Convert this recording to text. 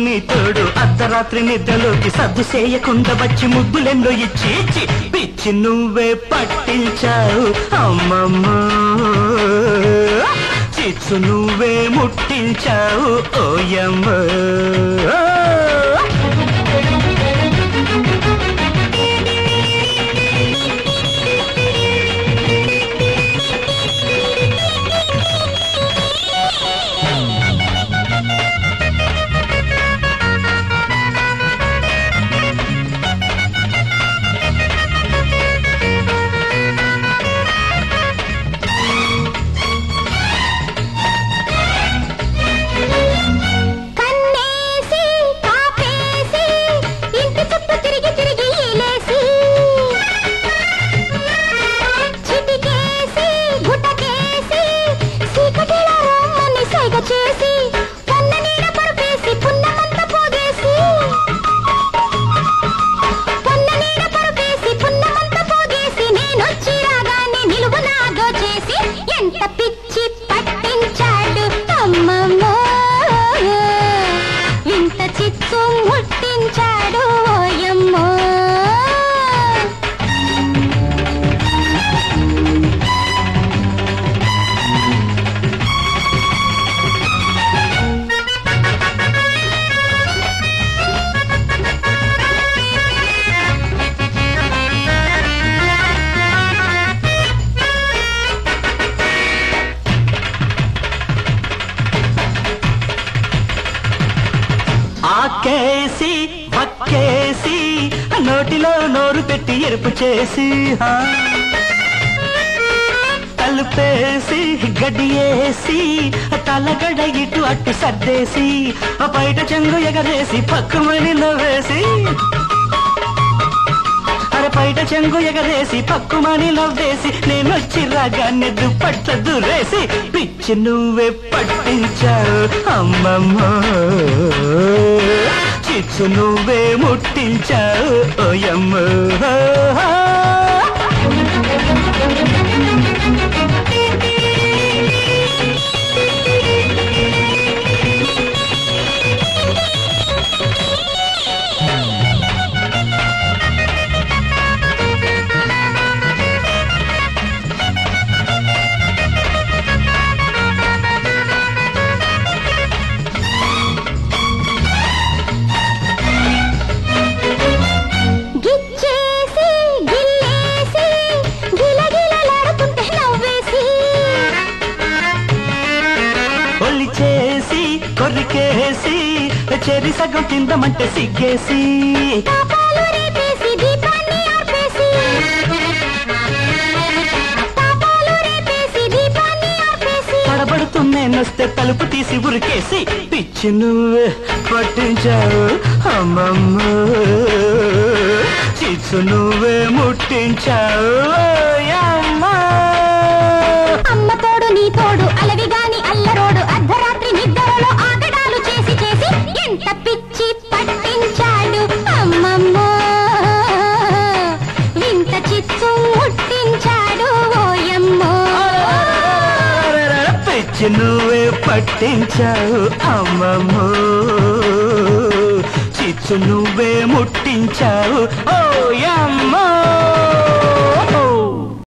నీ తోడు అర్ధరాత్రి నిద్రలోకి సర్దు చేయకుండా వచ్చి ముద్దులెన్నో ఇచ్చి ఇచ్చి పిచ్చి నువ్వే పట్టించావు అమ్మమ్మ చిచ్చు నువ్వే ముట్టించావు ఓయమ్మ కన్నేసి కాపేసి ఇంటి చుట్టూ తిరిగి తిరిగి ఈలేసి చిటికేసి గుటకేసి చీకటిలో రమ్మని సైగ చేసి కన్న నీడ పరుపేసి పున్నమంత పోగేసి కన్న నీడ పరుపేసి పున్నమంత పోగేసి నేనొచ్చి రాగానే నిలువు నాగో చేసి ఎంత పిచ్చి పట్టించాడు అమ్మమ్మ ఇంత చిచ్చు ముట్టించాడు ఓయమ్మో ఆకేసి వక్కేసి నోటిలో నోరు పెట్టి ఎరుపు చేసి హా. తలుపేసి గడియేసి తలగడ ఇటు అట్టు సర్దేసి ఆ బయట చెంగు ఎగరేసి పక్కుమని నవ్వేసి అరే బయట చెంగు ఎగరేసి పక్కుమని నవ్వేసి నేను వచ్చి రాగానే దుప్పట్ల దూరేసి పిచ్చి నువ్వే పట్టించావు అమ్మమ్మ చిచ్చు నువ్వే ముట్టించావు ఓయమ్మ గిచ్చేసి గిల్లేసి గిలగిలలాడుతుంటే నవ్వేసి ఒల్లి చేసి కొరికేసి చెరి సగం తిందమంటే సిగ్గేసి పాపాలు రేపేసి దీపాన్ని ఆర్పేసి పాపాలు రేపేసి దీపాన్ని ఆర్పేసి తడబడుతున్నేనొస్తే తలుపు తీసి ఉరికేసి పిచ్చి నువ్వే పట్టించావు అమ్మమ్మ చిచ్చు నువ్వే ముట్టించావు ఓయమ్మ. అమ్మ తోడు నీ తోడు అలవి గాని అల్లరోడు అర్ధరాత్రి నిద్రలో ఆగడాలు చేసి చేసి ఎంత పిచ్చి పట్టించాడు అమ్మమ్మ వింత చిచ్చు ముట్టించాడు ఓయమ్మో పిచ్చి నువ్వే పట్టించావు అమ్మమ్మ చిచ్చు నువ్వే ముట్టించావు ఓ